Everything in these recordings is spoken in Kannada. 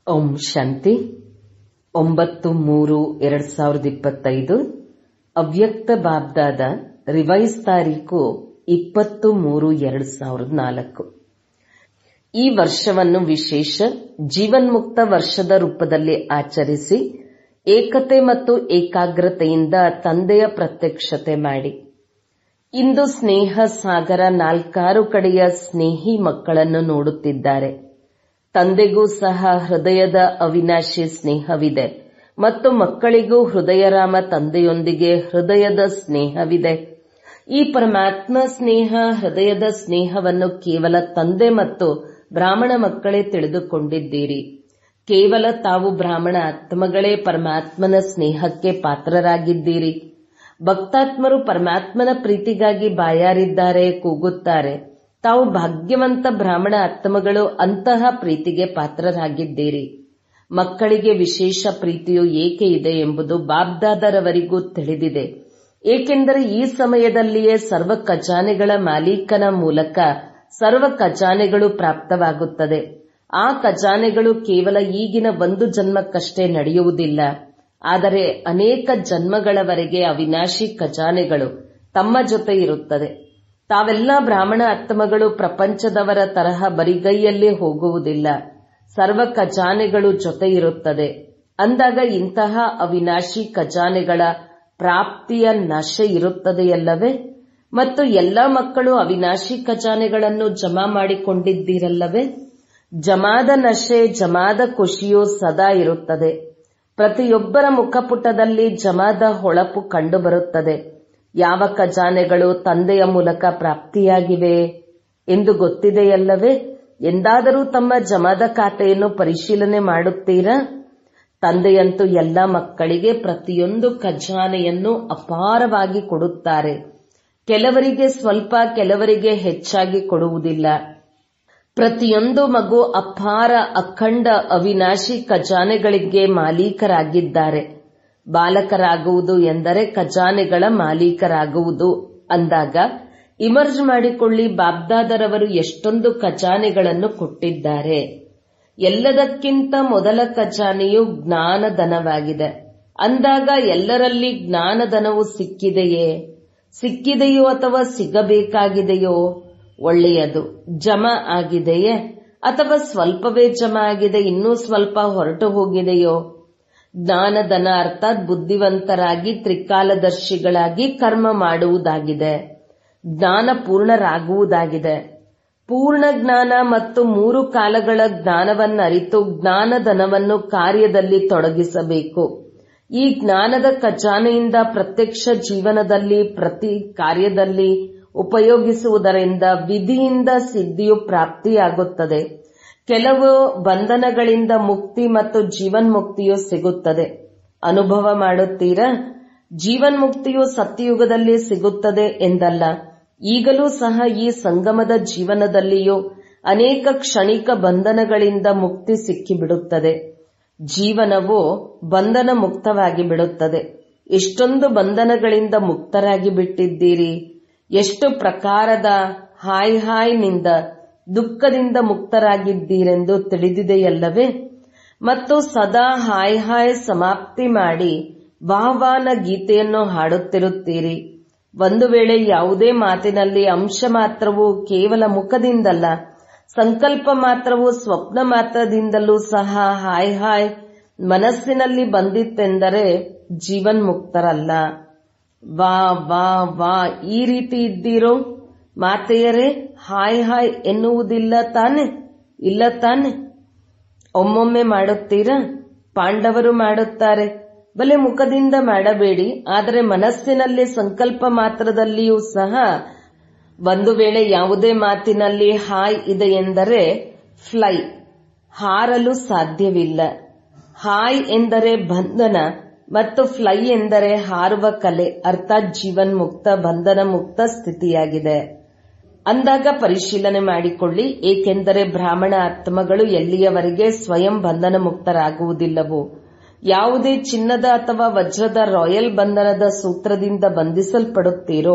ಓಂ ಶಾಂತಿ ಒಂಬತ್ತು ಮೂರು ಎರಡ್ ಸಾವಿರದ ಇಪ್ಪತ್ತೈದು ಅವ್ಯಕ್ತ ಬಾಬ್ದಾದ ರಿವೈಸ್ ತಾರೀಕು ಇಪ್ಪತ್ತು ಮೂರು ಎರಡ್ ಸಾವಿರದ ನಾಲ್ಕು ಈ ವರ್ಷವನ್ನು ವಿಶೇಷ ಜೀವನ್ಮುಕ್ತ ವರ್ಷದ ರೂಪದಲ್ಲಿ ಆಚರಿಸಿ ಏಕತೆ ಮತ್ತು ಏಕಾಗ್ರತೆಯಿಂದ ತಂದೆಯ ಪ್ರತ್ಯಕ್ಷತೆ ಮಾಡಿ ಇಂದು ಸ್ನೇಹ ಸಾಗರ ನಾಲ್ಕಾರು ಕಡೆಯ ಸ್ನೇಹಿ ಮಕ್ಕಳನ್ನು ನೋಡುತ್ತಿದ್ದಾರೆ ತಂದೆಗೂ ಸಹ ಹೃದಯದ ಅವಿನಾಶಿ ಸ್ನೇಹವಿದೆ ಮತ್ತು ಮಕ್ಕಳಿಗೂ ಹೃದಯರಾಮ ತಂದೆಯೊಂದಿಗೆ ಹೃದಯದ ಸ್ನೇಹವಿದೆ ಈ ಪರಮಾತ್ಮ ಸ್ನೇಹ ಹೃದಯದ ಸ್ನೇಹವನ್ನು ಕೇವಲ ತಂದೆ ಮತ್ತು ಬ್ರಾಹ್ಮಣ ಮಕ್ಕಳೇ ತಿಳಿದುಕೊಂಡಿದ್ದೀರಿ ಕೇವಲ ತಾವು ಬ್ರಾಹ್ಮಣ ಆತ್ಮಗಳೇ ಪರಮಾತ್ಮನ ಸ್ನೇಹಕ್ಕೆ ಪಾತ್ರರಾಗಿದ್ದೀರಿ ಭಕ್ತಾತ್ಮರು ಪರಮಾತ್ಮನ ಪ್ರೀತಿಗಾಗಿ ಬಾಯಾರಿದ್ದಾರೆ ಕೂಗುತ್ತಾರೆ ತಾವು ಭಾಗ್ಯವಂತ ಬ್ರಾಹ್ಮಣ ಆತ್ಮಗಳು ಅಂತಹ ಪ್ರೀತಿಗೆ ಪಾತ್ರರಾಗಿದ್ದೀರಿ ಮಕ್ಕಳಿಗೆ ವಿಶೇಷ ಪ್ರೀತಿಯು ಏಕೆ ಇದೆ ಎಂಬುದು ಬಾಬ್ದಾದರವರಿಗೂ ತಿಳಿದಿದೆ ಏಕೆಂದರೆ ಈ ಸಮಯದಲ್ಲಿಯೇ ಸರ್ವ ಖಜಾನೆಗಳ ಮಾಲೀಕನ ಮೂಲಕ ಸರ್ವ ಖಜಾನೆಗಳು ಪ್ರಾಪ್ತವಾಗುತ್ತದೆ ಆ ಖಜಾನೆಗಳು ಕೇವಲ ಈಗಿನ ಒಂದು ಜನ್ಮಕ್ಕಷ್ಟೇ ನಡೆಯುವುದಿಲ್ಲ ಆದರೆ ಅನೇಕ ಜನ್ಮಗಳವರೆಗೆ ಅವಿನಾಶಿ ಖಜಾನೆಗಳು ತಮ್ಮ ಜೊತೆ ಇರುತ್ತದೆ ತಾವೆಲ್ಲ ಬ್ರಾಹ್ಮಣ ಆತ್ಮಗಳು ಪ್ರಪಂಚದವರ ತರಹ ಬರಿಗೈಯಲ್ಲಿ ಹೋಗುವುದಿಲ್ಲ ಸರ್ವ ಖಜಾನೆಗಳು ಜೊತೆ ಇರುತ್ತದೆ ಅಂದಾಗ ಇಂತಹ ಅವಿನಾಶಿ ಖಜಾನೆಗಳ ಪ್ರಾಪ್ತಿಯ ನಶೆ ಇರುತ್ತದೆಯಲ್ಲವೇ ಮತ್ತು ಎಲ್ಲ ಮಕ್ಕಳು ಅವಿನಾಶಿ ಖಜಾನೆಗಳನ್ನು ಜಮಾ ಮಾಡಿಕೊಂಡಿದ್ದೀರಲ್ಲವೇ ಜಮಾದ ನಶೆ ಜಮಾದ ಖುಷಿಯು ಸದಾ ಇರುತ್ತದೆ ಪ್ರತಿಯೊಬ್ಬರ ಮುಖಪುಟದಲ್ಲಿ ಜಮಾದ ಹೊಳಪು ಕಂಡುಬರುತ್ತದೆ ಯಾವ ಖಜಾನೆಗಳು ತಂದೆಯ ಮೂಲಕ ಪ್ರಾಪ್ತಿಯಾಗಿವೆ ಎಂದು ಗೊತ್ತಿದೆಯಲ್ಲವೇ ಎಂದಾದರೂ ತಮ್ಮ ಜಮಾದ ಖಾತೆಯನ್ನು ಪರಿಶೀಲನೆ ಮಾಡುತ್ತೀರಾ ತಂದೆಯಂತೂ ಎಲ್ಲ ಮಕ್ಕಳಿಗೆ ಪ್ರತಿಯೊಂದು ಖಜಾನೆಯನ್ನು ಅಪಾರವಾಗಿ ಕೊಡುತ್ತಾರೆ ಕೆಲವರಿಗೆ ಸ್ವಲ್ಪ ಕೆಲವರಿಗೆ ಹೆಚ್ಚಾಗಿ ಕೊಡುವುದಿಲ್ಲ ಪ್ರತಿಯೊಂದು ಮಗು ಅಪಾರ ಅಖಂಡ ಅವಿನಾಶಿ ಖಜಾನೆಗಳಿಗೆ ಮಾಲೀಕರಾಗಿದ್ದಾರೆ ಬಾಲಕರಾಗುವುದು ಎಂದರೆ ಖಜಾನೆಗಳ ಮಾಲೀಕರಾಗುವುದು ಅಂದಾಗ ಇಮರ್ಜ್ ಮಾಡಿಕೊಳ್ಳಿ ಬಾಬ್ದಾದರವರು ಎಷ್ಟೊಂದು ಖಜಾನೆಗಳನ್ನು ಕೊಟ್ಟಿದ್ದಾರೆ ಎಲ್ಲದಕ್ಕಿಂತ ಮೊದಲ ಖಜಾನೆಯು ಜ್ಞಾನಧನವಾಗಿದೆ ಅಂದಾಗ ಎಲ್ಲರಲ್ಲಿ ಜ್ಞಾನಧನವು ಸಿಕ್ಕಿದೆಯೇ ಸಿಕ್ಕಿದೆಯೋ ಅಥವಾ ಸಿಗಬೇಕಾಗಿದೆಯೋ ಒಳ್ಳೆಯದು ಜಮಾ ಆಗಿದೆಯೇ ಅಥವಾ ಸ್ವಲ್ಪವೇ ಜಮಾ ಆಗಿದೆ ಇನ್ನೂ ಸ್ವಲ್ಪ ಹೊರಟು ಹೋಗಿದೆಯೋ ಜ್ಞಾನಧನ ಅರ್ಥಾತ್ ಬುದ್ಧಿವಂತರಾಗಿ ತ್ರಿಕಾಲದರ್ಶಿಗಳಾಗಿ ಕರ್ಮ ಮಾಡುವುದಾಗಿದೆ ಜ್ಞಾನ ಪೂರ್ಣರಾಗುವುದಾಗಿದೆ ಪೂರ್ಣ ಜ್ಞಾನ ಮತ್ತು ಮೂರು ಕಾಲಗಳ ಜ್ಞಾನವನ್ನರಿತು ಜ್ಞಾನಧನವನ್ನು ಕಾರ್ಯದಲ್ಲಿ ತೊಡಗಿಸಬೇಕು ಈ ಜ್ಞಾನದ ಖಜಾನೆಯಿಂದ ಪ್ರತ್ಯಕ್ಷ ಜೀವನದಲ್ಲಿ ಪ್ರತಿ ಕಾರ್ಯದಲ್ಲಿ ಉಪಯೋಗಿಸುವುದರಿಂದ ವಿಧಿಯಿಂದ ಸಿದ್ಧಿಯು ಪ್ರಾಪ್ತಿಯಾಗುತ್ತದೆ ಕೆಲವು ಬಂಧನಗಳಿಂದ ಮುಕ್ತಿ ಮತ್ತು ಜೀವನ್ಮುಕ್ತಿಯು ಸಿಗುತ್ತದೆ ಅನುಭವ ಮಾಡುತ್ತೀರಾ ಜೀವನ್ಮುಕ್ತಿಯು ಸತ್ಯಯುಗದಲ್ಲಿ ಸಿಗುತ್ತದೆ ಎಂದಲ್ಲ ಈಗಲೂ ಸಹ ಈ ಸಂಗಮದ ಜೀವನದಲ್ಲಿಯೂ ಅನೇಕ ಕ್ಷಣಿಕ ಬಂಧನಗಳಿಂದ ಮುಕ್ತಿ ಸಿಕ್ಕಿಬಿಡುತ್ತದೆ ಜೀವನವು ಬಂಧನ ಮುಕ್ತವಾಗಿ ಬಿಡುತ್ತದೆ ಎಷ್ಟೊಂದು ಬಂಧನಗಳಿಂದ ಮುಕ್ತರಾಗಿ ಬಿಟ್ಟಿದ್ದೀರಿ ಎಷ್ಟು ಪ್ರಕಾರದ ಹಾಯ್ ಹಾಯ್ನಿಂದ ದುಃಖದಿಂದ ಮುಕ್ತರಾಗಿದ್ದೀರೆಂದು ತಿಳಿದಿದೆಯಲ್ಲವೇ ಮತ್ತು ಸದಾ ಹಾಯ್ ಹಾಯ್ ಸಮಾಪ್ತಿ ಮಾಡಿ ವಾಹವಾನ ಗೀತೆಯನ್ನು ಹಾಡುತ್ತಿರುತ್ತೀರಿ ಒಂದು ವೇಳೆ ಯಾವುದೇ ಮಾತಿನಲ್ಲಿ ಅಂಶ ಮಾತ್ರವು ಕೇವಲ ಮುಖದಿಂದಲ್ಲ ಸಂಕಲ್ಪ ಮಾತ್ರವು ಸ್ವಪ್ನ ಮಾತ್ರದಿಂದಲೂ ಸಹ ಹಾಯ್ ಹಾಯ್ ಮನಸ್ಸಿನಲ್ಲಿ ಬಂದಿತ್ತೆಂದರೆ ಜೀವನ್ಮುಕ್ತರಲ್ಲ ವಾ ವಾ ವಾ ಈ ರೀತಿ ಇದ್ದೀರೋ ಮಾತೆಯರೇ ಹಾಯ್ ಹಾಯ್ ಎನ್ನುವುದಿಲ್ಲ ತಾನೆ ಇಲ್ಲ ತಾನೆ ಒಮ್ಮೊಮ್ಮೆ ಮಾಡುತ್ತೀರಾ ಪಾಂಡವರು ಮಾಡುತ್ತಾರೆ ಬಲೆ ಮುಖದಿಂದ ಮಾಡಬೇಡಿ ಆದರೆ ಮನಸ್ಸಿನಲ್ಲಿ ಸಂಕಲ್ಪ ಮಾತ್ರದಲ್ಲಿಯೂ ಸಹ ಒಂದು ವೇಳೆ ಯಾವುದೇ ಮಾತಿನಲ್ಲಿ ಹಾಯ್ ಇದೆ ಎಂದರೆ ಫ್ಲೈ ಹಾರಲು ಸಾಧ್ಯವಿಲ್ಲ ಹಾಯ್ ಎಂದರೆ ಬಂಧನ ಮತ್ತು ಫ್ಲೈ ಎಂದರೆ ಹಾರುವ ಕಲೆ ಅರ್ಥಾತ್ ಜೀವನ್ಮುಕ್ತ ಬಂಧನ ಮುಕ್ತ ಸ್ಥಿತಿಯಾಗಿದೆ ಅಂದಾಗ ಪರಿಶೀಲನೆ ಮಾಡಿಕೊಳ್ಳಿ ಏಕೆಂದರೆ ಬ್ರಾಹ್ಮಣ ಆತ್ಮಗಳು ಎಲ್ಲಿಯವರೆಗೆ ಸ್ವಯಂ ಬಂಧನ ಮುಕ್ತರಾಗುವುದಿಲ್ಲವೋ ಯಾವುದೇ ಚಿನ್ನದ ಅಥವಾ ವಜ್ರದ ರಾಯಲ್ ಬಂಧನದ ಸೂತ್ರದಿಂದ ಬಂಧಿಸಲ್ಪಡುತ್ತೀರೋ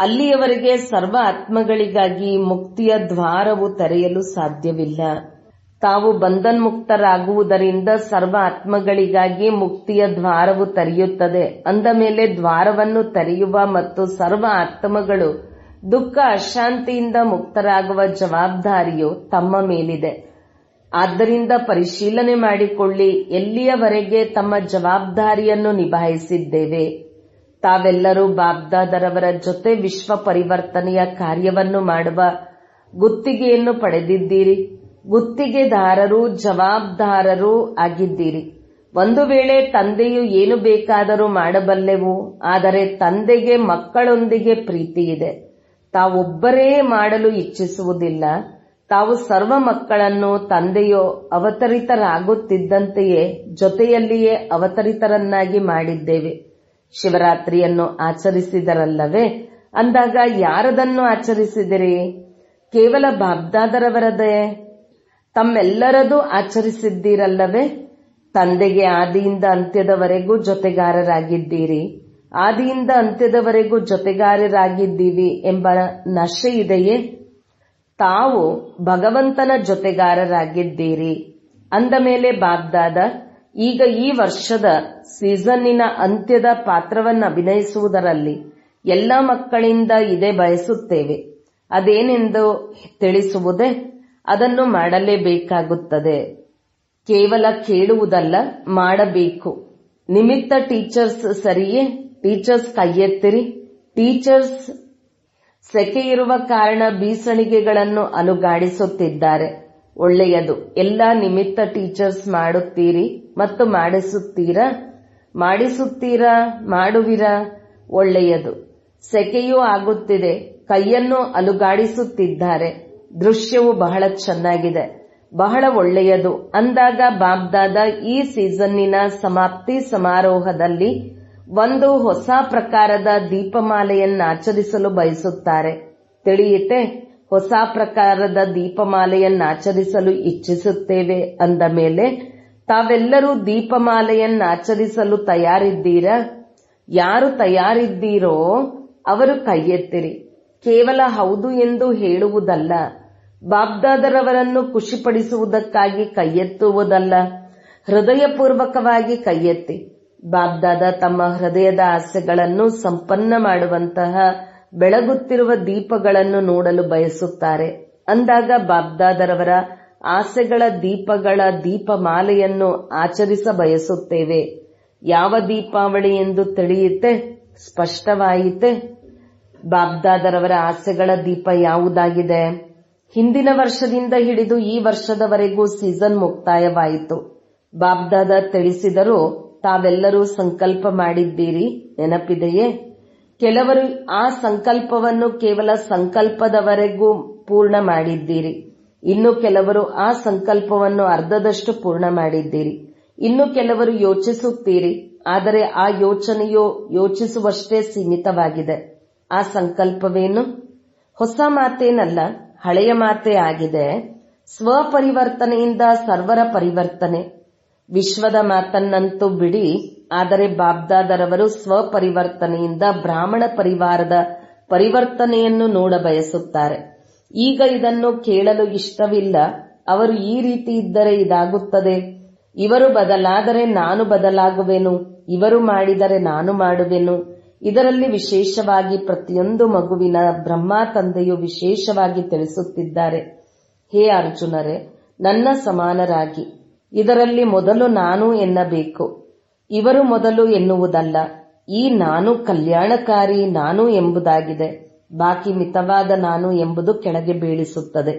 ಅಲ್ಲಿಯವರೆಗೆ ಸರ್ವ ಆತ್ಮಗಳಿಗಾಗಿ ಮುಕ್ತಿಯ ದ್ವಾರವು ತೆರೆಯಲು ಸಾಧ್ಯವಿಲ್ಲ ತಾವು ಬಂಧನ್ಮುಕ್ತರಾಗುವುದರಿಂದ ಸರ್ವ ಆತ್ಮಗಳಿಗಾಗಿ ಮುಕ್ತಿಯ ದ್ವಾರವು ತೆರೆಯುತ್ತದೆ ಅಂದ ಮೇಲೆ ದ್ವಾರವನ್ನು ತೆರೆಯುವ ಮತ್ತು ಸರ್ವ ಆತ್ಮಗಳು ದುಃಖ ಅಶಾಂತಿಯಿಂದ ಮುಕ್ತರಾಗುವ ಜವಾಬ್ದಾರಿಯು ತಮ್ಮ ಮೇಲಿದೆ ಆದ್ದರಿಂದ ಪರಿಶೀಲನೆ ಮಾಡಿಕೊಳ್ಳಿ ಎಲ್ಲಿಯವರೆಗೆ ತಮ್ಮ ಜವಾಬ್ದಾರಿಯನ್ನು ನಿಭಾಯಿಸಿದ್ದೇವೆ ತಾವೆಲ್ಲರೂ ಬಾಬ್ದಾದರವರ ಜೊತೆ ವಿಶ್ವ ಪರಿವರ್ತನೆಯ ಕಾರ್ಯವನ್ನು ಮಾಡುವ ಗುತ್ತಿಗೆಯನ್ನು ಪಡೆದಿದ್ದೀರಿ ಗುತ್ತಿಗೆದಾರರು ಜವಾಬ್ದಾರರೂ ಆಗಿದ್ದೀರಿ ಒಂದು ವೇಳೆ ತಂದೆಯು ಏನು ಬೇಕಾದರೂ ಮಾಡಬಲ್ಲೆವು ಆದರೆ ತಂದೆಗೆ ಮಕ್ಕಳೊಂದಿಗೆ ಪ್ರೀತಿ ಇದೆ ತಾವೊಬ್ಬರೇ ಮಾಡಲು ಇಚ್ಛಿಸುವುದಿಲ್ಲ ತಾವು ಸರ್ವ ಮಕ್ಕಳನ್ನು ತಂದೆಯೋ ಅವತರಿತರಾಗುತ್ತಿದ್ದಂತೆಯೇ ಜೊತೆಯಲ್ಲಿಯೇ ಅವತರಿತರನ್ನಾಗಿ ಮಾಡಿದ್ದೇವೆ ಶಿವರಾತ್ರಿಯನ್ನು ಆಚರಿಸಿದರಲ್ಲವೇ ಅಂದಾಗ ಯಾರದನ್ನು ಆಚರಿಸಿದಿರಿ ಕೇವಲ ಬಾಬ್ದಾದರವರದೇ ತಮ್ಮೆಲ್ಲರದು ಆಚರಿಸಿದ್ದೀರಲ್ಲವೇ ತಂದೆಗೆ ಆದಿಯಿಂದ ಅಂತ್ಯದವರೆಗೂ ಜೊತೆಗಾರರಾಗಿದ್ದೀರಿ ಆದಿಯಿಂದ ಅಂತ್ಯದವರೆಗೂ ಜೊತೆಗಾರರಾಗಿದ್ದೀವಿ ಎಂಬ ನಶೆ ಇದೆಯೇ ತಾವು ಭಗವಂತನ ಜೊತೆಗಾರರಾಗಿದ್ದೀರಿ ಅಂದ ಮೇಲೆ ಬಾಬ್ದಾದ ಈಗ ಈ ವರ್ಷದ ಸೀಸನ್ನಿನ ಅಂತ್ಯದ ಪಾತ್ರವನ್ನು ಅಭಿನಯಿಸುವುದರಲ್ಲಿ ಎಲ್ಲ ಮಕ್ಕಳಿಂದ ಇದೇ ಬಯಸುತ್ತೇವೆ ಅದೇನೆಂದು ತಿಳಿಸುವುದೇ ಅದನ್ನು ಮಾಡಲೇಬೇಕಾಗುತ್ತದೆ ಕೇವಲ ಕೇಳುವುದಲ್ಲ ಮಾಡಬೇಕು ನಿಮಿತ್ತ ಟೀಚರ್ಸ್ ಸರಿಯೇ ಟೀಚರ್ಸ್ ಕೈಯೆತ್ತಿರಿ ಟೀಚರ್ಸ್ ಸೆಕೆ ಇರುವ ಕಾರಣ ಬೀಸಣಿಗೆಗಳನ್ನು ಅಲುಗಾಡಿಸುತ್ತಿದ್ದಾರೆ ಒಳ್ಳೆಯದು ಎಲ್ಲ ನಿಮಿತ್ತ ಟೀಚರ್ಸ್ ಮಾಡುತ್ತೀರಿ ಮತ್ತು ಮಾಡಿಸುತ್ತೀರಾ ಮಾಡಿಸುತ್ತೀರಾ ಮಾಡುವಿರಾ ಒಳ್ಳೆಯದು ಸೆಕೆಯೂ ಆಗುತ್ತಿದೆ ಕೈಯನ್ನು ಅಲುಗಾಡಿಸುತ್ತಿದ್ದಾರೆ ದೃಶ್ಯವು ಬಹಳ ಚೆನ್ನಾಗಿದೆ ಬಹಳ ಒಳ್ಳೆಯದು ಅಂದಾಗ ಬಾಬ್ದಾದ ಈ ಸೀಸನ್ನಿನ ಸಮಾಪ್ತಿ ಸಮಾರೋಹದಲ್ಲಿ ಒಂದು ಹೊಸ ಪ್ರಕಾರದ ದೀಪಮಾಲೆಯನ್ನು ಆಚರಿಸಲು ಬಯಸುತ್ತಾರೆ ತಿಳಿಯಿತೆ ಹೊಸ ಪ್ರಕಾರದ ದೀಪಮಾಲೆಯನ್ನು ಆಚರಿಸಲು ಇಚ್ಛಿಸುತ್ತೇವೆ ಅಂದ ಮೇಲೆ ತಾವೆಲ್ಲರೂ ದೀಪಮಾಲೆಯನ್ನು ಆಚರಿಸಲು ತಯಾರಿದ್ದೀರಾ ಯಾರು ತಯಾರಿದ್ದೀರೋ ಅವರು ಕೈಯೆತ್ತಿರಿ ಕೇವಲ ಹೌದು ಎಂದು ಹೇಳುವುದಲ್ಲ ಬಾಬ್ದಾದರವರನ್ನು ಖುಷಿಪಡಿಸುವುದಕ್ಕಾಗಿ ಕೈಯೆತ್ತುವುದಲ್ಲ ಹೃದಯಪೂರ್ವಕವಾಗಿ ಕೈಯೆತ್ತಿ ಬಾಬ್ದಾದ ತಮ್ಮ ಹೃದಯದ ಆಸೆಗಳನ್ನು ಸಂಪನ್ನ ಮಾಡುವಂತಹ ಬೆಳಗುತ್ತಿರುವ ದೀಪಗಳನ್ನು ನೋಡಲು ಬಯಸುತ್ತಾರೆ ಅಂದಾಗ ಬಾಬ್ದಾದರವರ ಆಸೆಗಳ ದೀಪಗಳ ದೀಪಮಾಲೆಯನ್ನು ಆಚರಿಸ ಬಯಸುತ್ತೇವೆ ಯಾವ ದೀಪಾವಳಿ ಎಂದು ತಿಳಿಯುತ್ತೆ ಸ್ಪಷ್ಟವಾಯಿತೆ ಬಾಬ್ದಾದರವರ ಆಸೆಗಳ ದೀಪ ಯಾವುದಾಗಿದೆ ಹಿಂದಿನ ವರ್ಷದಿಂದ ಹಿಡಿದು ಈ ವರ್ಷದವರೆಗೂ ಸೀಸನ್ ಮುಕ್ತಾಯವಾಯಿತು ಬಾಬ್ದಾದ ತಿಳಿಸಿದರೂ ತಾವೆಲ್ಲರೂ ಸಂಕಲ್ಪ ಮಾಡಿದ್ದೀರಿ ನೆನಪಿದೆಯೇ ಕೆಲವರು ಆ ಸಂಕಲ್ಪವನ್ನು ಕೇವಲ ಸಂಕಲ್ಪದವರೆಗೂ ಪೂರ್ಣ ಮಾಡಿದ್ದೀರಿ ಇನ್ನು ಕೆಲವರು ಆ ಸಂಕಲ್ಪವನ್ನು ಅರ್ಧದಷ್ಟು ಪೂರ್ಣ ಮಾಡಿದ್ದೀರಿ ಇನ್ನು ಕೆಲವರು ಯೋಚಿಸುತ್ತೀರಿ ಆದರೆ ಆ ಯೋಚನೆಯು ಯೋಚಿಸುವಷ್ಟೇ ಸೀಮಿತವಾಗಿದೆ ಆ ಸಂಕಲ್ಪವೇನು ಹೊಸ ಮಾತೇನಲ್ಲ ಹಳೆಯ ಮಾತೇ ಆಗಿದೆ ಸ್ವಪರಿವರ್ತನೆಯಿಂದ ಸರ್ವರ ಪರಿವರ್ತನೆ ವಿಶ್ವದ ಮಾತನ್ನಂತೂ ಬಿಡಿ ಆದರೆ ಬಾಬ್ದಾದರವರು ಸ್ವಪರಿವರ್ತನೆಯಿಂದ ಬ್ರಾಹ್ಮಣ ಪರಿವಾರದ ಪರಿವರ್ತನೆಯನ್ನು ನೋಡ ಬಯಸುತ್ತಾರೆ ಈಗ ಇದನ್ನು ಕೇಳಲು ಇಷ್ಟವಿಲ್ಲ ಅವರು ಈ ರೀತಿ ಇದ್ದರೆ ಇದಾಗುತ್ತದೆ ಇವರು ಬದಲಾದರೆ ನಾನು ಬದಲಾಗುವೆನು ಇವರು ಮಾಡಿದರೆ ನಾನು ಮಾಡುವೆನು ಇದರಲ್ಲಿ ವಿಶೇಷವಾಗಿ ಪ್ರತಿಯೊಂದು ಮಗುವಿನ ಬ್ರಹ್ಮ ತಂದೆಯು ವಿಶೇಷವಾಗಿ ತಿಳಿಸುತ್ತಿದ್ದಾರೆ ಹೇ ಅರ್ಜುನರೇ ನನ್ನ ಸಮಾನರಾಗಿ ಇದರಲ್ಲಿ ಮೊದಲು ನಾನು ಎನ್ನಬೇಕು ಇವರು ಮೊದಲು ಎನ್ನುವುದಲ್ಲ ಈ ನಾನು ಕಲ್ಯಾಣಕಾರಿ ನಾನು ಎಂಬುದಾಗಿದೆ ಬಾಕಿ ಮಿತವಾದ ನಾನು ಎಂಬುದು ಕೆಳಗೆ ಬೀಳಿಸುತ್ತದೆ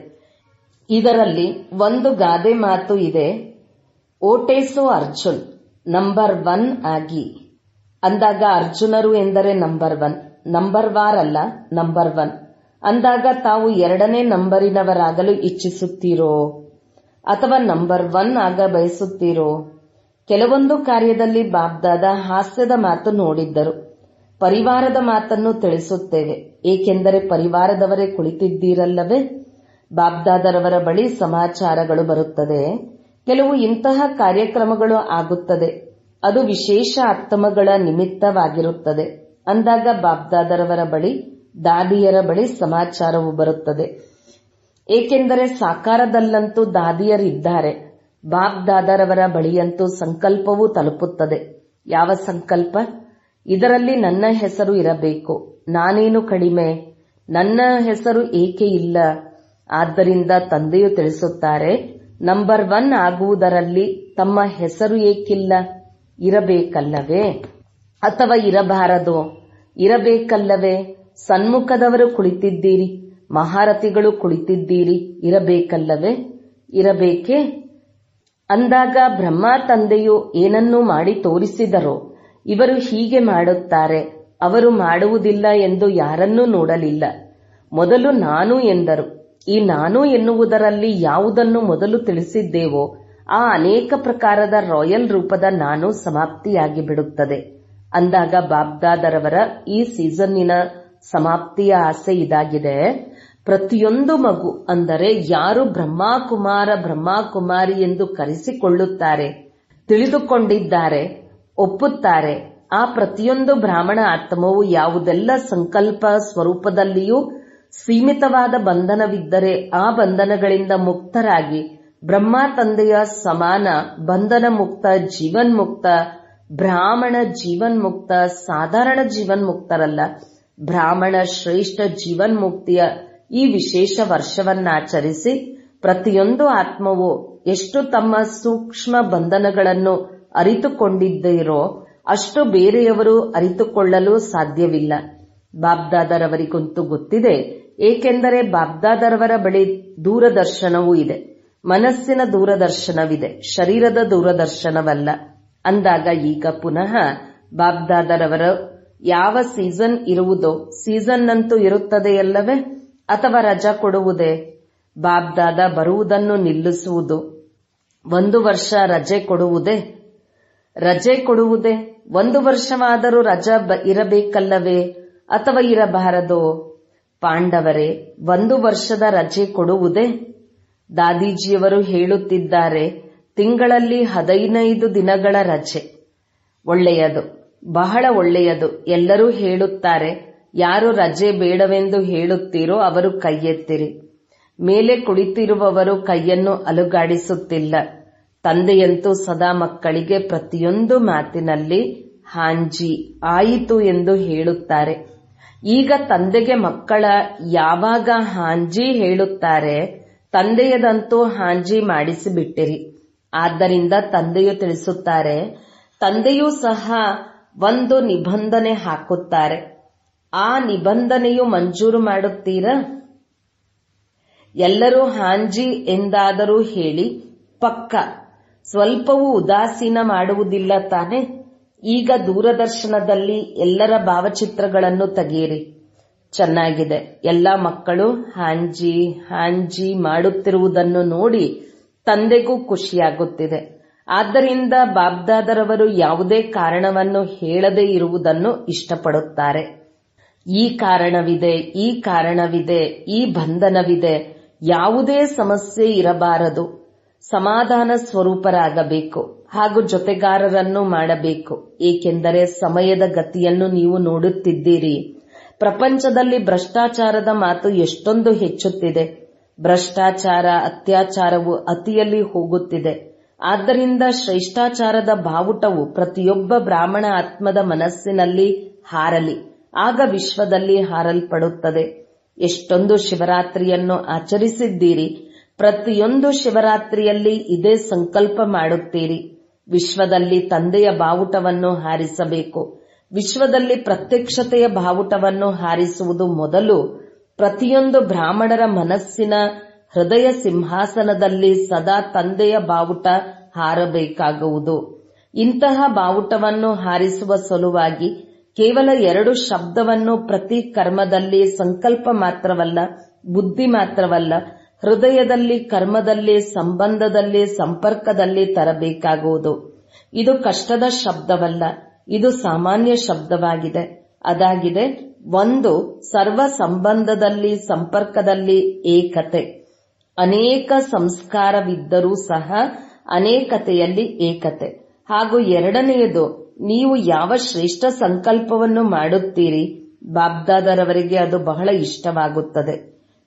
ಇದರಲ್ಲಿ ಒಂದು ಗಾದೆ ಮಾತು ಇದೆ ಓಟೇಸು ಅರ್ಜುನ್ ನಂಬರ್ ಒನ್ ಆಗಿ ಅಂದಾಗ ಅರ್ಜುನರು ಎಂದರೆ ನಂಬರ್ ಒನ್ ನಂಬರ್ ವಾರ್ ಅಲ್ಲ ನಂಬರ್ ಒನ್ ಅಂದಾಗ ತಾವು ಎರಡನೇ ನಂಬರಿನವರಾಗಲು ಇಚ್ಛಿಸುತ್ತೀರೋ ಅಥವಾ ನಂಬರ್ ಒನ್ ಆಗ ಬಯಸುತ್ತೀರೋ ಕೆಲವೊಂದು ಕಾರ್ಯದಲ್ಲಿ ಬಾಬ್ದಾದ ಹಾಸ್ಯದ ಮಾತು ನೋಡಿದ್ದರು ಪರಿವಾರದ ಮಾತನ್ನು ತಿಳಿಸುತ್ತೇವೆ ಏಕೆಂದರೆ ಪರಿವಾರದವರೇ ಕುಳಿತಿದ್ದೀರಲ್ಲವೇ ಬಾಬ್ದಾದರವರ ಬಳಿ ಸಮಾಚಾರಗಳು ಬರುತ್ತದೆ ಕೆಲವು ಇಂತಹ ಕಾರ್ಯಕ್ರಮಗಳು ಆಗುತ್ತದೆ ಅದು ವಿಶೇಷ ಆತ್ಮಗಳ ನಿಮಿತ್ತವಾಗಿರುತ್ತದೆ ಅಂದಾಗ ಬಾಬ್ದಾದರವರ ಬಳಿ ದಾದಿಯರ ಬಳಿ ಸಮಾಚಾರವು ಬರುತ್ತದೆ ಏಕೆಂದರೆ ಸಾಕಾರದಲ್ಲಂತೂ ದಾದಿಯರಿದ್ದಾರೆ ಬಾಬ್ ದಾದರವರ ಬಳಿಯಂತೂ ಸಂಕಲ್ಪವೂ ತಲುಪುತ್ತದೆ ಯಾವ ಸಂಕಲ್ಪ ಇದರಲ್ಲಿ ನನ್ನ ಹೆಸರು ಇರಬೇಕು ನಾನೇನು ಕಡಿಮೆ ನನ್ನ ಹೆಸರು ಏಕೆ ಇಲ್ಲ ಆದ್ದರಿಂದ ತಂದೆಯು ತಿಳಿಸುತ್ತಾರೆ ನಂಬರ್ ಒನ್ ಆಗುವುದರಲ್ಲಿ ತಮ್ಮ ಹೆಸರು ಏಕಿಲ್ಲ ಇರಬೇಕಲ್ಲವೇ ಅಥವಾ ಇರಬಾರದು ಇರಬೇಕಲ್ಲವೇ ಸನ್ಮುಖದವರು ಕುಳಿತಿದ್ದೀರಿ ಮಹಾರಥಿಗಳು ಕುಳಿತಿದ್ದೀರಿ ಇರಬೇಕಲ್ಲವೇ ಇರಬೇಕೇ ಅಂದಾಗ ಬ್ರಹ್ಮ ತಂದೆಯು ಏನನ್ನೂ ಮಾಡಿ ತೋರಿಸಿದರೋ ಇವರು ಹೀಗೆ ಮಾಡುತ್ತಾರೆ ಅವರು ಮಾಡುವುದಿಲ್ಲ ಎಂದು ಯಾರನ್ನೂ ನೋಡಲಿಲ್ಲ ಮೊದಲು ನಾನು ಎಂದರು ಈ ನಾನು ಎನ್ನುವುದರಲ್ಲಿ ಯಾವುದನ್ನು ಮೊದಲು ತಿಳಿಸಿದ್ದೇವೋ ಆ ಅನೇಕ ಪ್ರಕಾರದ ರಾಯಲ್ ರೂಪದ ನಾನು ಸಮಾಪ್ತಿಯಾಗಿ ಬಿಡುತ್ತದೆ ಅಂದಾಗ ಬಾಬ್ದಾದರವರ ಈ ಸೀಸನ್ನಿನ ಸಮಾಪ್ತಿಯ ಆಸೆ ಇದಾಗಿದೆ ಪ್ರತಿಯೊಂದು ಮಗು ಅಂದರೆ ಯಾರು ಬ್ರಹ್ಮಕುಮಾರ ಬ್ರಹ್ಮಕುಮಾರಿ ಎಂದು ಕರೆಸಿಕೊಳ್ಳುತ್ತಾರೆ ತಿಳಿದುಕೊಂಡಿದ್ದಾರೆ ಒಪ್ಪುತ್ತಾರೆ ಆ ಪ್ರತಿಯೊಂದು ಬ್ರಾಹ್ಮಣ ಆತ್ಮವು ಯಾವುದೆಲ್ಲ ಸಂಕಲ್ಪ ಸ್ವರೂಪದಲ್ಲಿಯೂ ಸೀಮಿತವಾದ ಬಂಧನವಿದ್ದರೆ ಆ ಬಂಧನಗಳಿಂದ ಮುಕ್ತರಾಗಿ ಬ್ರಹ್ಮ ತಂದೆಯ ಸಮಾನ ಬಂಧನ ಮುಕ್ತ ಜೀವನ್ಮುಕ್ತ ಬ್ರಾಹ್ಮಣ ಜೀವನ್ಮುಕ್ತ ಸಾಧಾರಣ ಜೀವನ್ಮುಕ್ತರಲ್ಲ ಬ್ರಾಹ್ಮಣ ಶ್ರೇಷ್ಠ ಜೀವನ್ಮುಕ್ತಿಯ ಈ ವಿಶೇಷ ವರ್ಷವನ್ನಾಚರಿಸಿ ಪ್ರತಿಯೊಂದು ಆತ್ಮವು ಎಷ್ಟು ತಮ್ಮ ಸೂಕ್ಷ್ಮ ಬಂಧನಗಳನ್ನು ಅರಿತುಕೊಂಡಿದ್ದೀರೋ ಅಷ್ಟು ಬೇರೆಯವರು ಅರಿತುಕೊಳ್ಳಲು ಸಾಧ್ಯವಿಲ್ಲ ಬಾಬ್ದಾದರವರಿಗಂತೂ ಗೊತ್ತಿದೆ ಏಕೆಂದರೆ ಬಾಬ್ದಾದರವರ ಬಳಿ ದೂರದರ್ಶನವೂ ಇದೆ ಮನಸ್ಸಿನ ದೂರದರ್ಶನವಿದೆ ಶರೀರದ ದೂರದರ್ಶನವಲ್ಲ ಅಂದಾಗ ಈಗ ಪುನಃ ಬಾಬ್ದಾದರವರ ಯಾವ ಸೀಸನ್ ಇರುವುದೋ ಸೀಸನ್ ಅಂತೂ ಇರುತ್ತದೆಯಲ್ಲವೇ ಅಥವಾ ರಜಾ ಕೊಡುವುದೇ ಬಾಬ್ದಾದ ಬರುವುದನ್ನು ನಿಲ್ಲಿಸುವುದು ಒಂದು ವರ್ಷ ರಜೆ ಕೊಡುವುದೇ ರಜೆ ಕೊಡುವುದೇ ಒಂದು ವರ್ಷವಾದರೂ ರಜಾ ಇರಬೇಕಲ್ಲವೇ ಅಥವಾ ಇರಬಾರದೋ ಪಾಂಡವರೇ ಒಂದು ವರ್ಷದ ರಜೆ ಕೊಡುವುದೇ ದಾದೀಜಿಯವರು ಹೇಳುತ್ತಿದ್ದಾರೆ ತಿಂಗಳಲ್ಲಿ ಹದಿನೈದು ದಿನಗಳ ರಜೆ ಒಳ್ಳೆಯದು ಬಹಳ ಒಳ್ಳೆಯದು ಎಲ್ಲರೂ ಹೇಳುತ್ತಾರೆ ಯಾರು ರಜೆ ಬೇಡವೆಂದು ಹೇಳುತ್ತೀರೋ ಅವರು ಕೈಯೆತ್ತಿರಿ ಮೇಲೆ ಕುಳಿತಿರುವವರು ಕೈಯನ್ನು ಅಲುಗಾಡಿಸುತ್ತಿಲ್ಲ ತಂದೆಯಂತೂ ಸದಾ ಮಕ್ಕಳಿಗೆ ಪ್ರತಿಯೊಂದು ಮಾತಿನಲ್ಲಿ ಹಾಂಜಿ ಆಯಿತು ಎಂದು ಹೇಳುತ್ತಾರೆ ಈಗ ತಂದೆಗೆ ಮಕ್ಕಳ ಯಾವಾಗ ಹಾಂಜಿ ಹೇಳುತ್ತಾರೆ ತಂದೆಯದಂತೂ ಹಾಂಜಿ ಮಾಡಿಸಿಬಿಟ್ಟಿರಿ ಆದ್ದರಿಂದ ತಂದೆಯು ತಿಳಿಸುತ್ತಾರೆ ತಂದೆಯೂ ಸಹ ಒಂದು ನಿಬಂಧನೆ ಹಾಕುತ್ತಾರೆ ಆ ನಿಬಂಧನೆಯು ಮಂಜೂರು ಮಾಡುತ್ತೀರಾ ಎಲ್ಲರೂ ಹಾಂಜಿ ಎಂದಾದರೂ ಹೇಳಿ ಪಕ್ಕ ಸ್ವಲ್ಪವೂ ಉದಾಸೀನ ಮಾಡುವುದಿಲ್ಲ ತಾನೆ ಈಗ ದೂರದರ್ಶನದಲ್ಲಿ ಎಲ್ಲರ ಭಾವಚಿತ್ರಗಳನ್ನು ತೆಗೆಯಿರಿ ಚೆನ್ನಾಗಿದೆ ಎಲ್ಲ ಮಕ್ಕಳು ಹಾಂಜಿ ಹಾಂಜಿ ಮಾಡುತ್ತಿರುವುದನ್ನು ನೋಡಿ ತಂದೆಗೂ ಖುಷಿಯಾಗುತ್ತಿದೆ ಆದ್ದರಿಂದ ಬಾಬ್ದಾದರವರು ಯಾವುದೇ ಕಾರಣವನ್ನು ಹೇಳದೇ ಇರುವುದನ್ನು ಇಷ್ಟಪಡುತ್ತಾರೆ ಈ ಕಾರಣವಿದೆ ಈ ಕಾರಣವಿದೆ ಈ ಬಂಧನವಿದೆ ಯಾವುದೇ ಸಮಸ್ಯೆ ಇರಬಾರದು ಸಮಾಧಾನ ಸ್ವರೂಪರಾಗಬೇಕು ಹಾಗೂ ಜೊತೆಗಾರರನ್ನು ಮಾಡಬೇಕು ಏಕೆಂದರೆ ಸಮಯದ ಗತಿಯನ್ನು ನೀವು ನೋಡುತ್ತಿದ್ದೀರಿ ಪ್ರಪಂಚದಲ್ಲಿ ಭ್ರಷ್ಟಾಚಾರದ ಮಾತು ಎಷ್ಟೊಂದು ಹೆಚ್ಚುತ್ತಿದೆ ಭ್ರಷ್ಟಾಚಾರ ಅತ್ಯಾಚಾರವು ಅತಿಯಲ್ಲಿ ಹೋಗುತ್ತಿದೆ ಆದ್ದರಿಂದ ಶ್ರೇಷ್ಠಾಚಾರದ ಬಾವುಟವು ಪ್ರತಿಯೊಬ್ಬ ಬ್ರಾಹ್ಮಣ ಆತ್ಮದ ಮನಸ್ಸಿನಲ್ಲಿ ಹಾರಲಿ ಆಗ ವಿಶ್ವದಲ್ಲಿ ಹಾರಲ್ಪಡುತ್ತದೆ ಎಷ್ಟೊಂದು ಶಿವರಾತ್ರಿಯನ್ನು ಆಚರಿಸಿದ್ದೀರಿ ಪ್ರತಿಯೊಂದು ಶಿವರಾತ್ರಿಯಲ್ಲಿ ಇದೇ ಸಂಕಲ್ಪ ಮಾಡುತ್ತೀರಿ ವಿಶ್ವದಲ್ಲಿ ತಂದೆಯ ಬಾವುಟವನ್ನು ಹಾರಿಸಬೇಕು ವಿಶ್ವದಲ್ಲಿ ಪ್ರತ್ಯಕ್ಷತೆಯ ಬಾವುಟವನ್ನು ಹಾರಿಸುವುದು ಮೊದಲು ಪ್ರತಿಯೊಂದು ಬ್ರಾಹ್ಮಣರ ಮನಸ್ಸಿನ ಹೃದಯ ಸಿಂಹಾಸನದಲ್ಲಿ ಸದಾ ತಂದೆಯ ಬಾವುಟ ಹಾರಬೇಕಾಗುವುದು ಇಂತಹ ಬಾವುಟವನ್ನು ಹಾರಿಸುವ ಸಲುವಾಗಿ ಕೇವಲ ಎರಡು ಶಬ್ದವನ್ನು ಪ್ರತಿ ಕರ್ಮದಲ್ಲಿ ಸಂಕಲ್ಪ ಮಾತ್ರವಲ್ಲ ಬುದ್ಧಿ ಮಾತ್ರವಲ್ಲ ಹೃದಯದಲ್ಲಿ ಕರ್ಮದಲ್ಲಿ ಸಂಬಂಧದಲ್ಲಿ ಸಂಪರ್ಕದಲ್ಲಿ ತರಬೇಕಾಗುವುದು ಇದು ಕಷ್ಟದ ಶಬ್ದವಲ್ಲ ಇದು ಸಾಮಾನ್ಯ ಶಬ್ದವಾಗಿದೆ ಅದಾಗಿದೆ ಒಂದು ಸರ್ವ ಸಂಬಂಧದಲ್ಲಿ ಸಂಪರ್ಕದಲ್ಲಿ ಏಕತೆ ಅನೇಕ ಸಂಸ್ಕಾರವಿದ್ದರೂ ಸಹ ಅನೇಕತೆಯಲ್ಲಿ ಏಕತೆ ಹಾಗೂ ಎರಡನೆಯದು ನೀವು ಯಾವ ಶ್ರೇಷ್ಠ ಸಂಕಲ್ಪವನ್ನು ಮಾಡುತ್ತೀರಿ ಬಾಬ್ದಾದರವರಿಗೆ ಅದು ಬಹಳ ಇಷ್ಟವಾಗುತ್ತದೆ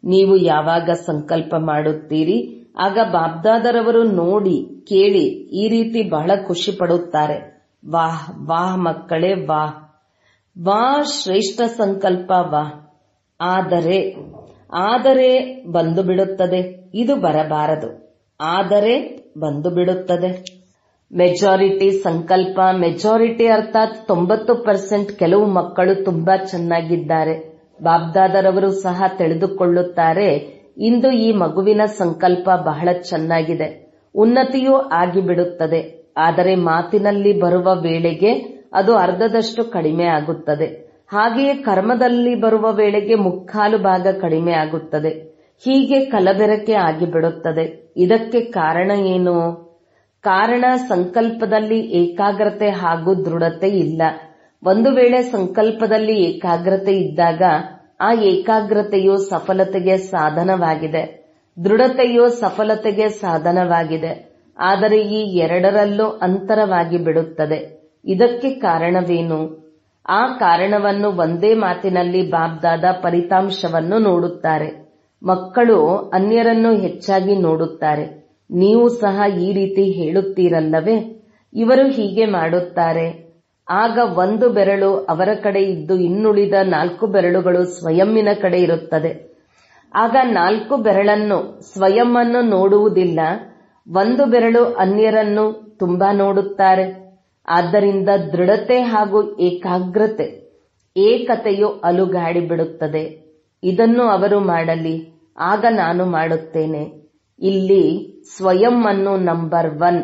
ನೀವು ಯಾವಾಗ ಸಂಕಲ್ಪ ಮಾಡುತ್ತೀರಿ ಆಗ ಬಾಬ್ದಾದರವರು ನೋಡಿ ಕೇಳಿ ಈ ರೀತಿ ಬಹಳ ಖುಷಿ ಪಡುತ್ತಾರೆ ವಾಹ್ ವಾಹ್ ಮಕ್ಕಳೇ ವಾಹ್ ವಾ ಶ್ರೇಷ್ಠ ಸಂಕಲ್ಪ ವಾ ಆದರೆ ಆದರೆ ಬಂದು ಬಿಡುತ್ತದೆ ಇದು ಬರಬಾರದು ಆದರೆ ಬಂದು ಬಿಡುತ್ತದೆ ಮೆಜಾರಿಟಿ ಸಂಕಲ್ಪ ಮೆಜಾರಿಟಿ ಅರ್ಥಾತ್ ತೊಂಬತ್ತು ಪರ್ಸೆಂಟ್ ಕೆಲವು ಮಕ್ಕಳು ತುಂಬಾ ಚೆನ್ನಾಗಿದ್ದಾರೆ ಬಾಬ್ದಾದರವರು ಸಹ ತಿಳಿದುಕೊಳ್ಳುತ್ತಾರೆ ಇಂದು ಈ ಮಗುವಿನ ಸಂಕಲ್ಪ ಬಹಳ ಚೆನ್ನಾಗಿದೆ ಉನ್ನತಿಯೂ ಆಗಿಬಿಡುತ್ತದೆ ಆದರೆ ಮಾತಿನಲ್ಲಿ ಬರುವ ವೇಳೆಗೆ ಅದು ಅರ್ಧದಷ್ಟು ಕಡಿಮೆ ಆಗುತ್ತದೆ ಹಾಗೆಯೇ ಕರ್ಮದಲ್ಲಿ ಬರುವ ವೇಳೆಗೆ ಮುಕ್ಕಾಲು ಭಾಗ ಕಡಿಮೆ ಆಗುತ್ತದೆ ಹೀಗೆ ಕಲಬೆರಕೆ ಆಗಿಬಿಡುತ್ತದೆ ಇದಕ್ಕೆ ಕಾರಣ ಏನು ಕಾರಣ ಸಂಕಲ್ಪದಲ್ಲಿ ಏಕಾಗ್ರತೆ ಹಾಗೂ ದೃಢತೆ ಇಲ್ಲ ಒಂದು ವೇಳೆ ಸಂಕಲ್ಪದಲ್ಲಿ ಏಕಾಗ್ರತೆ ಇದ್ದಾಗ ಆ ಏಕಾಗ್ರತೆಯು ಸಫಲತೆಗೆ ಸಾಧನವಾಗಿದೆ ದೃಢತೆಯು ಸಫಲತೆಗೆ ಸಾಧನವಾಗಿದೆ ಆದರೆ ಈ ಎರಡರಲ್ಲೂ ಅಂತರವಾಗಿ ಬಿಡುತ್ತದೆ ಇದಕ್ಕೆ ಕಾರಣವೇನು ಆ ಕಾರಣವನ್ನು ಒಂದೇ ಮಾತಿನಲ್ಲಿ ಬಾಬ್ದಾದ ಫಲಿತಾಂಶವನ್ನು ನೋಡುತ್ತಾರೆ ಮಕ್ಕಳು ಅನ್ಯರನ್ನು ಹೆಚ್ಚಾಗಿ ನೋಡುತ್ತಾರೆ ನೀವು ಸಹ ಈ ರೀತಿ ಹೇಳುತ್ತೀರಲ್ಲವೇ ಇವರು ಹೀಗೆ ಮಾಡುತ್ತಾರೆ ಆಗ ಒಂದು ಬೆರಳು ಅವರ ಕಡೆ ಇದ್ದು ಇನ್ನುಳಿದ ನಾಲ್ಕು ಬೆರಳುಗಳು ಸ್ವಯಂನ ಕಡೆ ಇರುತ್ತದೆ ಆಗ ನಾಲ್ಕು ಬೆರಳನ್ನು ಸ್ವಯಂವನ್ನು ನೋಡುವುದಿಲ್ಲ ಒಂದು ಬೆರಳು ಅನ್ಯರನ್ನು ತುಂಬಾ ನೋಡುತ್ತಾರೆ ಆದ್ದರಿಂದ ದೃಢತೆ ಹಾಗೂ ಏಕಾಗ್ರತೆ ಏಕತೆಯು ಅಲುಗಾಡಿ ಬಿಡುತ್ತದೆ ಇದನ್ನು ಅವರು ಮಾಡಲಿ ಆಗ ನಾನು ಮಾಡುತ್ತೇನೆ ಇಲ್ಲಿ ಸ್ವಯಂ ಅನ್ನು ನಂಬರ್ ಒನ್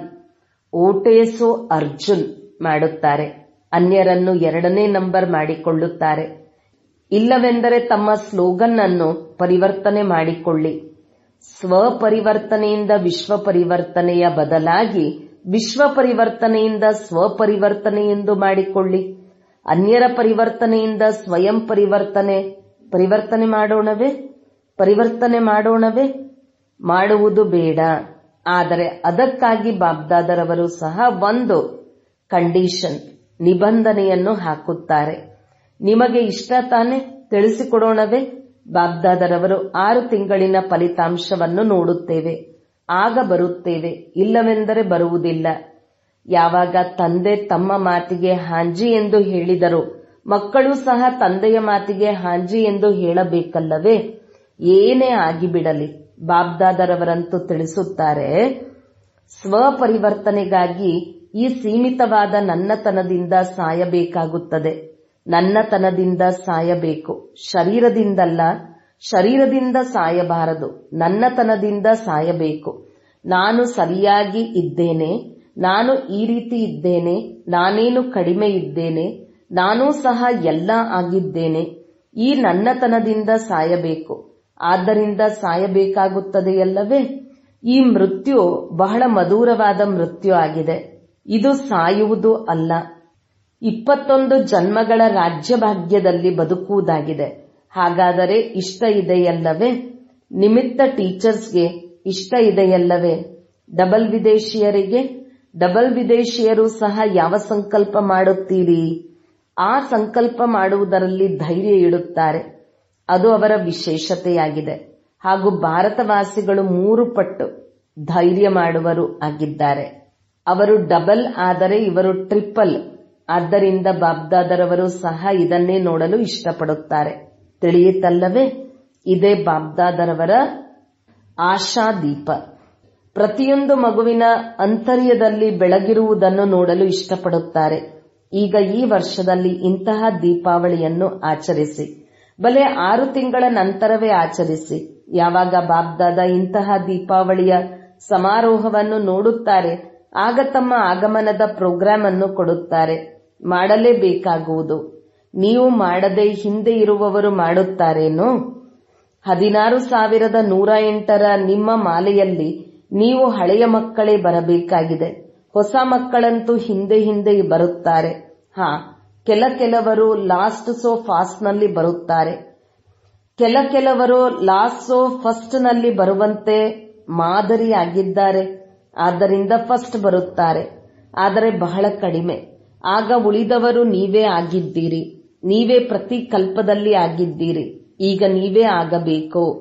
ಓಟೇಸೋ ಅರ್ಜುನ್ ಮಾಡುತ್ತಾರೆ ಅನ್ಯರನ್ನು ಎರಡನೇ ನಂಬರ್ ಮಾಡಿಕೊಳ್ಳುತ್ತಾರೆ ಇಲ್ಲವೆಂದರೆ ತಮ್ಮ ಸ್ಲೋಗನ್ ಅನ್ನು ಪರಿವರ್ತನೆ ಮಾಡಿಕೊಳ್ಳಿ ಸ್ವಪರಿವರ್ತನೆಯಿಂದ ವಿಶ್ವ ಪರಿವರ್ತನೆಯ ಬದಲಾಗಿ ವಿಶ್ವ ಪರಿವರ್ತನೆಯಿಂದ ಸ್ವಪರಿವರ್ತನೆ ಎಂದು ಮಾಡಿಕೊಳ್ಳಿ ಅನ್ಯರ ಪರಿವರ್ತನೆಯಿಂದ ಸ್ವಯಂ ಪರಿವರ್ತನೆ ಪರಿವರ್ತನೆ ಮಾಡೋಣವೇ ಪರಿವರ್ತನೆ ಮಾಡೋಣವೇ ಮಾಡುವುದು ಬೇಡ ಆದರೆ ಅದಕ್ಕಾಗಿ ಬಾಬ್ದಾದರವರು ಸಹ ಒಂದು ಕಂಡೀಷನ್ ನಿಬಂಧನೆಯನ್ನು ಹಾಕುತ್ತಾರೆ ನಿಮಗೆ ಇಷ್ಟ ತಾನೆ ತಿಳಿಸಿಕೊಡೋಣವೇ ಬಾಬ್ದಾದರವರು ಆರು ತಿಂಗಳಿನ ಫಲಿತಾಂಶವನ್ನು ನೋಡುತ್ತೇವೆ ಆಗ ಬರುತ್ತೇವೆ ಇಲ್ಲವೆಂದರೆ ಬರುವುದಿಲ್ಲ ಯಾವಾಗ ತಂದೆ ತಮ್ಮ ಮಾತಿಗೆ ಹಾಂಜಿ ಎಂದು ಹೇಳಿದರು ಮಕ್ಕಳು ಸಹ ತಂದೆಯ ಮಾತಿಗೆ ಹಾಂಜಿ ಎಂದು ಹೇಳಬೇಕಲ್ಲವೇ ಏನೇ ಆಗಿಬಿಡಲಿ ಬಾಬ್ದಾದರವರಂತೂ ತಿಳಿಸುತ್ತಾರೆ ಸ್ವಪರಿವರ್ತನೆಗಾಗಿ ಈ ಸೀಮಿತವಾದ ನನ್ನತನದಿಂದ ಸಾಯಬೇಕಾಗುತ್ತದೆ ನನ್ನತನದಿಂದ ಸಾಯಬೇಕು ಶರೀರದಿಂದಲ್ಲ ಶರೀರದಿಂದ ಸಾಯಬಾರದು ನನ್ನತನದಿಂದ ಸಾಯಬೇಕು ನಾನು ಸರಿಯಾಗಿ ಇದ್ದೇನೆ ನಾನು ಈ ರೀತಿ ಇದ್ದೇನೆ ನಾನೇನು ಕಡಿಮೆ ಇದ್ದೇನೆ ನಾನೂ ಸಹ ಎಲ್ಲ ಆಗಿದ್ದೇನೆ ಈ ನನ್ನತನದಿಂದ ಸಾಯಬೇಕು ಆದ್ದರಿಂದ ಸಾಯಬೇಕಾಗುತ್ತದೆಯಲ್ಲವೇ ಈ ಮೃತ್ಯು ಬಹಳ ಮಧುರವಾದ ಮೃತ್ಯು ಆಗಿದೆ ಇದು ಸಾಯುವುದು ಅಲ್ಲ ಇಪ್ಪತ್ತೊಂದು ಜನ್ಮಗಳ ರಾಜ್ಯಭಾಗ್ಯದಲ್ಲಿ ಬದುಕುವುದಾಗಿದೆ ಹಾಗಾದರೆ ಇಷ್ಟ ಇದೆಯಲ್ಲವೇ ನಿಮಿತ್ತ ಟೀಚರ್ಸ್ಗೆ ಇಷ್ಟ ಇದೆಯಲ್ಲವೇ ಡಬಲ್ ವಿದೇಶಿಯರಿಗೆ ಡಬಲ್ ವಿದೇಶಿಯರು ಸಹ ಯಾವ ಸಂಕಲ್ಪ ಮಾಡುತ್ತೀರಿ ಆ ಸಂಕಲ್ಪ ಮಾಡುವುದರಲ್ಲಿ ಧೈರ್ಯ ಇಡುತ್ತಾರೆ ಅದು ಅವರ ವಿಶೇಷತೆಯಾಗಿದೆ ಹಾಗೂ ಭಾರತವಾಸಿಗಳು ಮೂರು ಪಟ್ಟು ಧೈರ್ಯ ಮಾಡುವರು ಆಗಿದ್ದಾರೆ ಅವರು ಡಬಲ್ ಆದರೆ ಇವರು ಟ್ರಿಪಲ್ ಆದ್ದರಿಂದ ಬಾಬ್ದಾದರವರು ಸಹ ಇದನ್ನೇ ನೋಡಲು ಇಷ್ಟಪಡುತ್ತಾರೆ ತಿಳಿಯಿತಲ್ಲವೇ ಇದೇ ಬಾಬ್ದಾದರವರ ಆಶಾದೀಪ ಪ್ರತಿಯೊಂದು ಮಗುವಿನ ಅಂತರ್ಯದಲ್ಲಿ ಬೆಳಗಿರುವುದನ್ನು ನೋಡಲು ಇಷ್ಟಪಡುತ್ತಾರೆ ಈಗ ಈ ವರ್ಷದಲ್ಲಿ ಇಂತಹ ದೀಪಾವಳಿಯನ್ನು ಆಚರಿಸಿ ಬಲೆ ಆರು ತಿಂಗಳ ನಂತರವೇ ಆಚರಿಸಿ ಯಾವಾಗ ಬಾಬ್ದಾದ ಇಂತಹ ದೀಪಾವಳಿಯ ಸಮಾರೋಹವನ್ನು ನೋಡುತ್ತಾರೆ ಆಗ ತಮ್ಮ ಆಗಮನದ ಪ್ರೋಗ್ರಾಂ ಅನ್ನು ಕೊಡುತ್ತಾರೆ ಮಾಡಲೇಬೇಕಾಗುವುದು ನೀವು ಮಾಡದೆ ಹಿಂದೆ ಇರುವವರು ಮಾಡುತ್ತಾರೇನೋ ಹದಿನಾರು ಸಾವಿರದ ನೂರ ಎಂಟರ ನಿಮ್ಮ ಮಾಲೆಯಲ್ಲಿ ನೀವು ಹಳೆಯ ಮಕ್ಕಳೇ ಬರಬೇಕಾಗಿದೆ ಹೊಸ ಮಕ್ಕಳಂತೂ ಹಿಂದೆ ಹಿಂದೆ ಬರುತ್ತಾರೆ ಹಾ ಕೆಲ ಕೆಲವರು ಲಾಸ್ಟ್ ಸೋ ಫಾಸ್ಟ್ ನಲ್ಲಿ ಬರುತ್ತಾರೆ ಕೆಲ ಕೆಲವರು ಲಾಸ್ಟ್ ಸೋ ಫಸ್ಟ್ ನಲ್ಲಿ ಬರುವಂತೆ ಮಾದರಿಯಾಗಿದ್ದಾರೆ ಆದ್ದರಿಂದ ಫಸ್ಟ್ ಬರುತ್ತಾರೆ ಆದರೆ ಬಹಳ ಕಡಿಮೆ ಆಗ ಉಳಿದವರು ನೀವೇ ಆಗಿದ್ದೀರಿ ನೀವೇ ಪ್ರತಿ ಕಲ್ಪದಲ್ಲಿ ಆಗಿದ್ದೀರಿ ಈಗ ನೀವೇ ಆಗಬೇಕು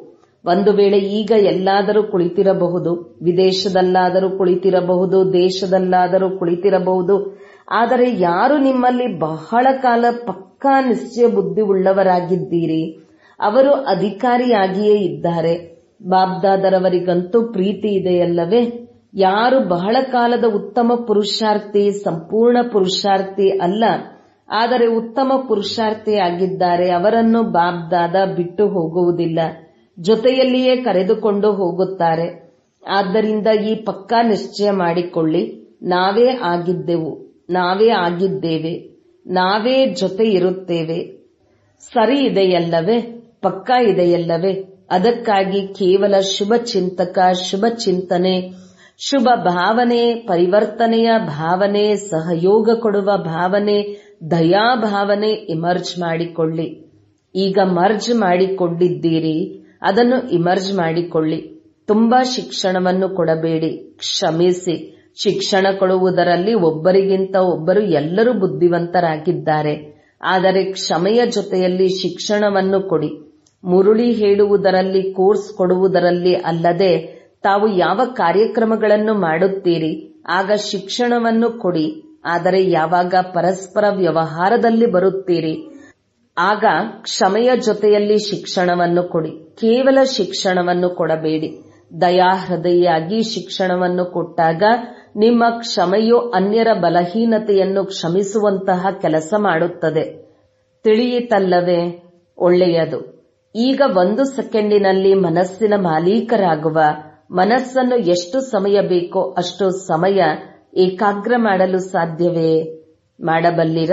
ಒಂದು ವೇಳೆ ಈಗ ಎಲ್ಲಾದರೂ ಕುಳಿತಿರಬಹುದು ವಿದೇಶದಲ್ಲಾದರೂ ಕುಳಿತಿರಬಹುದು ದೇಶದಲ್ಲಾದರೂ ಕುಳಿತಿರಬಹುದು ಆದರೆ ಯಾರು ನಿಮ್ಮಲ್ಲಿ ಬಹಳ ಕಾಲ ಪಕ್ಕಾ ನಿಶ್ಚಯ ಬುದ್ಧಿ ಉಳ್ಳವರಾಗಿದ್ದೀರಿ ಅವರು ಅಧಿಕಾರಿಯಾಗಿಯೇ ಇದ್ದಾರೆ ಬಾಬ್ದಾದರವರಿಗಂತೂ ಪ್ರೀತಿ ಇದೆಯಲ್ಲವೇ ಯಾರು ಬಹಳ ಕಾಲದ ಉತ್ತಮ ಪುರುಷಾರ್ಥಿ ಸಂಪೂರ್ಣ ಪುರುಷಾರ್ಥಿ ಅಲ್ಲ ಆದರೆ ಉತ್ತಮ ಪುರುಷಾರ್ಥಿ ಆಗಿದ್ದಾರೆ ಅವರನ್ನು ಬಾಬ್ದಾದ ಬಿಟ್ಟು ಹೋಗುವುದಿಲ್ಲ ಜೊತೆಯಲ್ಲಿಯೇ ಕರೆದುಕೊಂಡು ಹೋಗುತ್ತಾರೆ ಆದ್ದರಿಂದ ಈ ಪಕ್ಕಾ ನಿಶ್ಚಯ ಮಾಡಿಕೊಳ್ಳಿ ನಾವೇ ಆಗಿದ್ದೆವು ನಾವೇ ಆಗಿದ್ದೇವೆ ನಾವೇ ಜೊತೆ ಇರುತ್ತೇವೆ ಸರಿ ಇದೆಯಲ್ಲವೇ ಪಕ್ಕಾ ಇದೆಯಲ್ಲವೇ ಅದಕ್ಕಾಗಿ ಕೇವಲ ಶುಭ ಚಿಂತಕ ಶುಭ ಚಿಂತನೆ ಶುಭ ಭಾವನೆ ಪರಿವರ್ತನೆಯ ಭಾವನೆ ಸಹಯೋಗ ಕೊಡುವ ಭಾವನೆ ದಯಾ ಭಾವನೆ ಇಮರ್ಜ್ ಮಾಡಿಕೊಳ್ಳಿ ಈಗ ಮರ್ಜ್ ಮಾಡಿಕೊಂಡಿದ್ದೀರಿ ಅದನ್ನು ಇಮರ್ಜ್ ಮಾಡಿಕೊಳ್ಳಿ ತುಂಬಾ ಶಿಕ್ಷಣವನ್ನು ಕೊಡಬೇಡಿ ಕ್ಷಮಿಸಿ ಶಿಕ್ಷಣ ಕೊಡುವುದರಲ್ಲಿ ಒಬ್ಬರಿಗಿಂತ ಒಬ್ಬರು ಎಲ್ಲರೂ ಬುದ್ಧಿವಂತರಾಗಿದ್ದಾರೆ ಆದರೆ ಕ್ಷಮೆಯ ಜೊತೆಯಲ್ಲಿ ಶಿಕ್ಷಣವನ್ನು ಕೊಡಿ ಮುರುಳಿ ಹೇಳುವುದರಲ್ಲಿ ಕೋರ್ಸ್ ಕೊಡುವುದರಲ್ಲಿ ಅಲ್ಲದೆ ತಾವು ಯಾವ ಕಾರ್ಯಕ್ರಮಗಳನ್ನು ಮಾಡುತ್ತೀರಿ ಆಗ ಶಿಕ್ಷಣವನ್ನು ಕೊಡಿ ಆದರೆ ಯಾವಾಗ ಪರಸ್ಪರ ವ್ಯವಹಾರದಲ್ಲಿ ಬರುತ್ತೀರಿ ಆಗ ಕ್ಷಮೆಯ ಜೊತೆಯಲ್ಲಿ ಶಿಕ್ಷಣವನ್ನು ಕೊಡಿ ಕೇವಲ ಶಿಕ್ಷಣವನ್ನು ಕೊಡಬೇಡಿ ದಯಾಹೃದಯಾಗಿ ಶಿಕ್ಷಣವನ್ನು ಕೊಟ್ಟಾಗ ನಿಮ್ಮ ಕ್ಷಮೆಯು ಅನ್ಯರ ಬಲಹೀನತೆಯನ್ನು ಕ್ಷಮಿಸುವಂತಹ ಕೆಲಸ ಮಾಡುತ್ತದೆ ತಿಳಿಯಿತಲ್ಲವೇ ಒಳ್ಳೆಯದು ಈಗ ಒಂದು ಸೆಕೆಂಡಿನಲ್ಲಿ ಮನಸ್ಸಿನ ಮಾಲೀಕರಾಗುವ ಮನಸ್ಸನ್ನು ಎಷ್ಟು ಸಮಯ ಬೇಕೋ ಅಷ್ಟು ಸಮಯ ಏಕಾಗ್ರ ಮಾಡಲು ಸಾಧ್ಯವೇ ಮಾಡಬಲ್ಲಿರ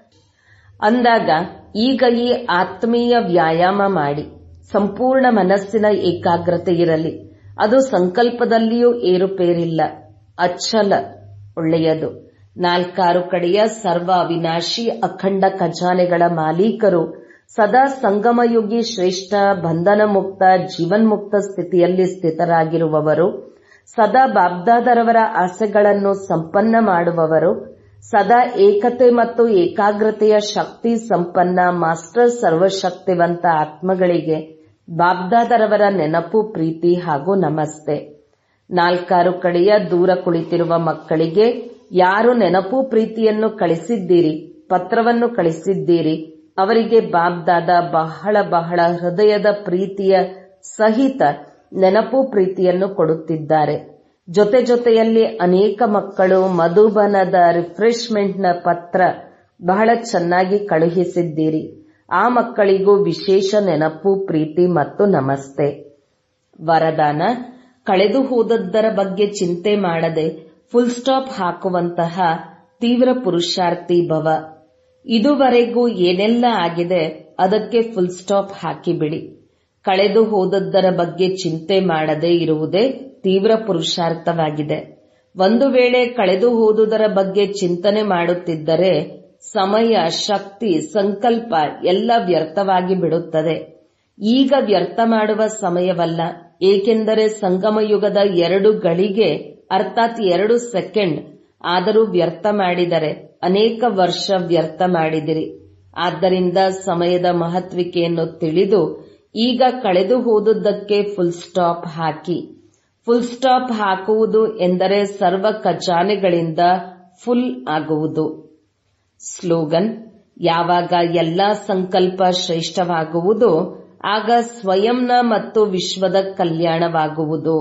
ಅಂದಾಗ ಈಗ ಈ ಆತ್ಮೀಯ ವ್ಯಾಯಾಮ ಮಾಡಿ ಸಂಪೂರ್ಣ ಮನಸ್ಸಿನ ಏಕಾಗ್ರತೆ ಇರಲಿ ಅದು ಸಂಕಲ್ಪದಲ್ಲಿಯೂ ಏರುಪೇರಿಲ್ಲ ಅಚ್ಚಲ ಒಳ್ಳೆಯದು ನಾಲ್ಕಾರು ಕಡೆಯ ಸರ್ವ ಅವಿನಾಶಿ ಅಖಂಡ ಖಜಾನೆಗಳ ಮಾಲೀಕರು ಸದಾ ಸಂಗಮಯುಗಿ ಶ್ರೇಷ್ಠ ಬಂಧನ ಮುಕ್ತ ಜೀವನ್ಮುಕ್ತ ಸ್ಥಿತಿಯಲ್ಲಿ ಸ್ಥಿತರಾಗಿರುವವರು ಸದಾ ಬಾಬ್ದಾದರವರ ಆಸೆಗಳನ್ನು ಸಂಪನ್ನ ಮಾಡುವವರು ಸದಾ ಏಕತೆ ಮತ್ತು ಏಕಾಗ್ರತೆಯ ಶಕ್ತಿ ಸಂಪನ್ನ ಮಾಸ್ಟರ್ ಸರ್ವಶಕ್ತಿವಂತ ಆತ್ಮಗಳಿಗೆ ಬಾಬ್ದಾದರವರ ನೆನಪು ಪ್ರೀತಿ ಹಾಗೂ ನಮಸ್ತೆ ನಾಲ್ಕಾರು ಕಡೆಯ ದೂರ ಕುಳಿತಿರುವ ಮಕ್ಕಳಿಗೆ ಯಾರು ನೆನಪು ಪ್ರೀತಿಯನ್ನು ಕಳಿಸಿದ್ದೀರಿ ಪತ್ರವನ್ನು ಕಳಿಸಿದ್ದೀರಿ ಅವರಿಗೆ ಬಾಬ್ದಾದ ಬಹಳ ಬಹಳ ಹೃದಯದ ಪ್ರೀತಿಯ ಸಹಿತ ನೆನಪು ಪ್ರೀತಿಯನ್ನು ಕೊಡುತ್ತಿದ್ದಾರೆ ಜೊತೆ ಜೊತೆಯಲ್ಲಿ ಅನೇಕ ಮಕ್ಕಳು ಮಧುಬನದ ರಿಫ್ರೆಶ್ಮೆಂಟ್ನ ಪತ್ರ ಬಹಳ ಚೆನ್ನಾಗಿ ಕಳುಹಿಸಿದ್ದೀರಿ ಆ ಮಕ್ಕಳಿಗೂ ವಿಶೇಷ ನೆನಪು ಪ್ರೀತಿ ಮತ್ತು ನಮಸ್ತೆ ವರದಾನ ಕಳೆದು ಹೋದದ್ದರ ಬಗ್ಗೆ ಚಿಂತೆ ಮಾಡದೆ ಫುಲ್ ಸ್ಟಾಪ್ ಹಾಕುವಂತಹ ತೀವ್ರ ಪುರುಷಾರ್ಥಿ ಭವ ಇದುವರೆಗೂ ಏನೆಲ್ಲ ಆಗಿದೆ ಅದಕ್ಕೆ ಫುಲ್ ಸ್ಟಾಪ್ ಹಾಕಿಬಿಡಿ ಕಳೆದು ಹೋದದ್ದರ ಬಗ್ಗೆ ಚಿಂತೆ ಮಾಡದೇ ಇರುವುದೇ ತೀವ್ರ ಪುರುಷಾರ್ಥವಾಗಿದೆ ಒಂದು ವೇಳೆ ಕಳೆದು ಹೋದುದರ ಬಗ್ಗೆ ಚಿಂತನೆ ಮಾಡುತ್ತಿದ್ದರೆ ಸಮಯ ಶಕ್ತಿ ಸಂಕಲ್ಪ ಎಲ್ಲ ವ್ಯರ್ಥವಾಗಿ ಬಿಡುತ್ತದೆ ಈಗ ವ್ಯರ್ಥ ಮಾಡುವ ಸಮಯವಲ್ಲ ಏಕೆಂದರೆ ಸಂಗಮ ಯುಗದ ಎರಡು ಗಳಿಗೆ ಅರ್ಥಾತ್ ಎರಡು ಸೆಕೆಂಡ್ ಆದರೂ ವ್ಯರ್ಥ ಮಾಡಿದರೆ ಅನೇಕ ವರ್ಷ ವ್ಯರ್ಥ ಮಾಡಿದಿರಿ ಆದ್ದರಿಂದ ಸಮಯದ ಮಹತ್ವಿಕೆಯನ್ನು ತಿಳಿದು ಈಗ ಕಳೆದು ಹೋದುದಕ್ಕೆ ಫುಲ್ ಸ್ಟಾಪ್ ಹಾಕಿ ಫುಲ್ ಸ್ಟಾಪ್ ಹಾಕುವುದು ಎಂದರೆ ಸರ್ವ ಖಜಾನೆಗಳಿಂದ ಫುಲ್ ಆಗುವುದು ಸ್ಲೋಗನ್ ಯಾವಾಗ ಎಲ್ಲಾ ಸಂಕಲ್ಪ ಶ್ರೇಷ್ಠವಾಗುವುದು ಆಗ ಸ್ವಯಂನ ಮತ್ತು ವಿಶ್ವದ ಕಲ್ಯಾಣವಾಗುವುದು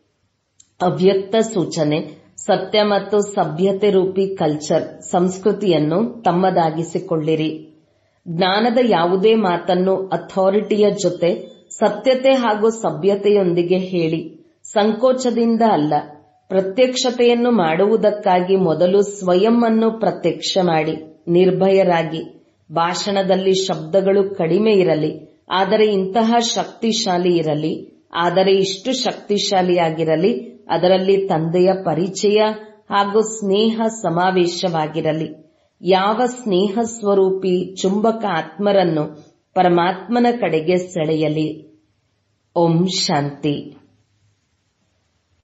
ಅವ್ಯಕ್ತ ಸೂಚನೆ ಸತ್ಯ ಮತ್ತು ಸಭ್ಯತೆ ರೂಪಿ ಕಲ್ಚರ್ ಸಂಸ್ಕೃತಿಯನ್ನು ತಮ್ಮದಾಗಿಸಿಕೊಳ್ಳಿರಿ ಜ್ಞಾನದ ಯಾವುದೇ ಮಾತನ್ನು ಅಥಾರಿಟಿಯ ಜೊತೆ ಸತ್ಯತೆ ಹಾಗೂ ಸಭ್ಯತೆಯೊಂದಿಗೆ ಹೇಳಿ ಸಂಕೋಚದಿಂದ ಅಲ್ಲ ಪ್ರತ್ಯಕ್ಷತೆಯನ್ನು ಮಾಡುವುದಕ್ಕಾಗಿ ಮೊದಲು ಸ್ವಯಂ ಅನ್ನು ಪ್ರತ್ಯಕ್ಷ ಮಾಡಿ ನಿರ್ಭಯರಾಗಿ ಭಾಷಣದಲ್ಲಿ ಶಬ್ದಗಳು ಕಡಿಮೆ ಇರಲಿ ಆದರೆ ಇಂತಹ ಶಕ್ತಿಶಾಲಿ ಇರಲಿ ಆದರೆ ಇಷ್ಟು ಶಕ್ತಿಶಾಲಿಯಾಗಿರಲಿ ಅದರಲ್ಲಿ ತಂದೆಯ ಪರಿಚಯ ಹಾಗೂ ಸ್ನೇಹ ಸಮಾವೇಶವಾಗಿರಲಿ ಯಾವ ಸ್ನೇಹ ಸ್ವರೂಪಿ ಚುಂಬಕ ಆತ್ಮರನ್ನು ಪರಮಾತ್ಮನ ಕಡೆಗೆ ಸೆಳೆಯಲಿ ಓಂ ಶಾಂತಿ